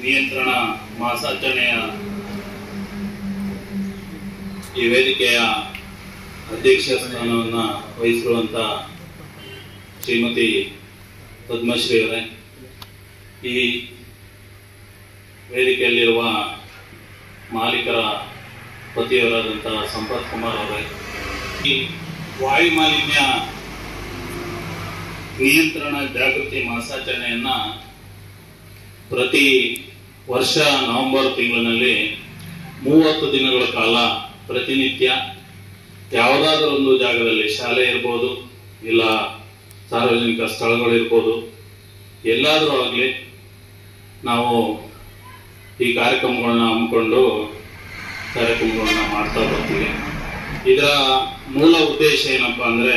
ನಿಯಂತ್ರಣ ಮಾಸಾಚರಣೆಯ ಈ ವೇದಿಕೆಯ ಅಧ್ಯಕ್ಷ ಸ್ಥಾನವನ್ನ ವಹಿಸಿರುವಂತ ಶ್ರೀಮತಿ ಪದ್ಮಶ್ರೀ ಅವರೇ ಈ ವೇದಿಕೆಯಲ್ಲಿರುವ ಮಾಲೀಕರ ಪತಿಯವರಾದಂತಹ ಸಂಪತ್ ಕುಮಾರ್ ಅವರೇ ಈ ವಾಯು ಮಾಲಿನ್ಯ ನಿಯಂತ್ರಣ ಜಾಗೃತಿ ಮಾಸಾಚರಣೆಯನ್ನ ಪ್ರತಿ ವರ್ಷ ನವೆಂಬರ್ ತಿಂಗಳಿನಲ್ಲಿ ಮೂವತ್ತು ದಿನಗಳ ಕಾಲ ಪ್ರತಿನಿತ್ಯ ಯಾವುದಾದ್ರೂ ಒಂದು ಜಾಗದಲ್ಲಿ ಶಾಲೆ ಇರ್ಬೋದು ಇಲ್ಲ ಸಾರ್ವಜನಿಕ ಸ್ಥಳಗಳಿರ್ಬೋದು ಎಲ್ಲಾದರೂ ಆಗಲಿ ನಾವು ಈ ಕಾರ್ಯಕ್ರಮಗಳನ್ನ ಹಮ್ಮಿಕೊಂಡು ಕಾರ್ಯಕ್ರಮಗಳನ್ನ ಮಾಡ್ತಾ ಬರ್ತೀವಿ ಇದರ ಮೂಲ ಉದ್ದೇಶ ಏನಪ್ಪಾ ಅಂದ್ರೆ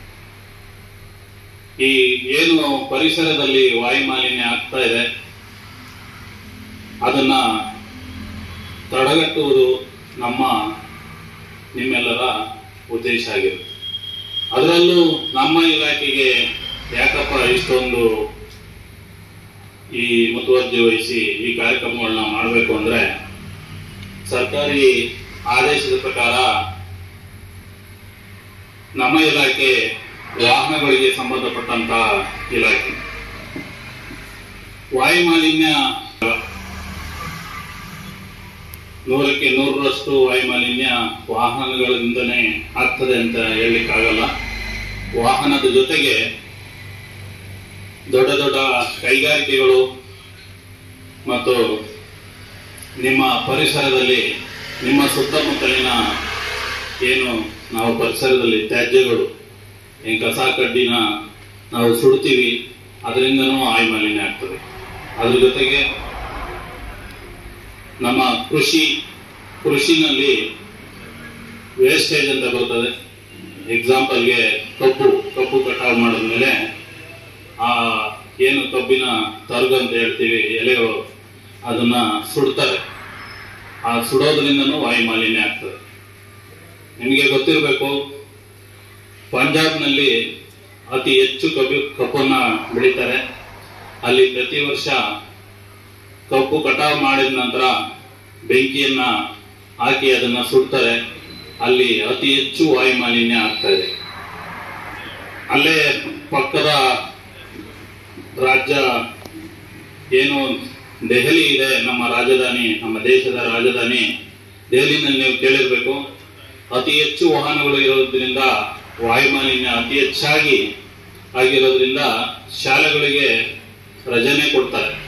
ಈ ಏನು ಪರಿಸರದಲ್ಲಿ ವಾಯು ಮಾಲಿನ್ಯ ಆಗ್ತಾ ಇದೆ ಅದನ್ನ ತಡೆಗಟ್ಟುವುದು ನಮ್ಮ ನಿಮ್ಮೆಲ್ಲರ ಉದ್ದೇಶ ಆಗಿರುತ್ತೆ ಅದರಲ್ಲೂ ನಮ್ಮ ಇಲಾಖೆಗೆ ಯಾಕಪ್ಪ ಇಷ್ಟೊಂದು ಈ ಮುತುವರ್ಜಿ ವಹಿಸಿ ಈ ಕಾರ್ಯಕ್ರಮಗಳನ್ನ ಮಾಡಬೇಕು ಅಂದ್ರೆ ಸರ್ಕಾರಿ ಆದೇಶದ ಪ್ರಕಾರ ನಮ್ಮ ಇಲಾಖೆ ವಾಹನಗಳಿಗೆ ಸಂಬಂಧಪಟ್ಟಂತ ಇಲಾಖೆ ವಾಯು ಮಾಲಿನ್ಯ ನೂರಕ್ಕೆ ನೂರರಷ್ಟು ವಾಯು ಮಾಲಿನ್ಯ ವಾಹನಗಳಿಂದನೇ ಆಗ್ತದೆ ಅಂತ ಹೇಳಲಿಕ್ಕಾಗಲ್ಲ ವಾಹನದ ಜೊತೆಗೆ ದೊಡ್ಡ ದೊಡ್ಡ ಕೈಗಾರಿಕೆಗಳು ಮತ್ತು ನಿಮ್ಮ ಪರಿಸರದಲ್ಲಿ ನಿಮ್ಮ ಸುತ್ತಮುತ್ತಲಿನ ಏನು ನಾವು ಪರಿಸರದಲ್ಲಿ ತ್ಯಾಜ್ಯಗಳು ಏನು ಕಸ ಕಡ್ಡಿನ ನಾವು ಸುಡ್ತೀವಿ ಅದರಿಂದನೂ ವಾಯು ಮಾಲಿನ್ಯ ಆಗ್ತದೆ ಅದ್ರ ಜೊತೆಗೆ ನಮ್ಮ ಕೃಷಿ ಕೃಷಿನಲ್ಲಿ ವೇಸ್ಟೇಜ್ ಅಂತ ಬರ್ತದೆ ಎಕ್ಸಾಂಪಲ್ಗೆ ಕಬ್ಬು ಕಬ್ಬು ಕಟಾವು ಮಾಡಿದ್ಮೇಲೆ ಆ ಏನು ಕಬ್ಬಿನ ತರ್ಗು ಅಂತ ಹೇಳ್ತೀವಿ ಎಲೆಗಳು ಅದನ್ನ ಸುಡ್ತಾರೆ ಆ ಸುಡೋದ್ರಿಂದನೂ ವಾಯು ಮಾಲಿನ್ಯ ಆಗ್ತದೆ ನಿಮಗೆ ಗೊತ್ತಿರಬೇಕು ಪಂಜಾಬ್ನಲ್ಲಿ ಅತಿ ಹೆಚ್ಚು ಕಬ್ಬು ಕಬ್ಬನ್ನ ಬೆಳೀತಾರೆ ಅಲ್ಲಿ ಪ್ರತಿ ವರ್ಷ ಕಬ್ಬು ಕಟಾವು ಮಾಡಿದ ನಂತರ ಬೆಂಕಿಯನ್ನ ಹಾಕಿ ಅದನ್ನ ಸುಡ್ತಾರೆ ಅಲ್ಲಿ ಅತಿ ಹೆಚ್ಚು ವಾಯು ಮಾಲಿನ್ಯ ಆಗ್ತಾ ಇದೆ ಅಲ್ಲೇ ಪಕ್ಕದ ರಾಜ್ಯ ಏನು ದೆಹಲಿ ಇದೆ ನಮ್ಮ ರಾಜಧಾನಿ ನಮ್ಮ ದೇಶದ ರಾಜಧಾನಿ ದೆಹಲಿನಲ್ಲಿ ನೀವು ಕೇಳಿರ್ಬೇಕು ಅತಿ ಹೆಚ್ಚು ವಾಹನಗಳು ಇರೋದ್ರಿಂದ ವಾಯು ಮಾಲಿನ್ಯ ಅತಿ ಹೆಚ್ಚಾಗಿ ಆಗಿರೋದ್ರಿಂದ ಶಾಲೆಗಳಿಗೆ ರಜನೆ ಕೊಡ್ತಾರೆ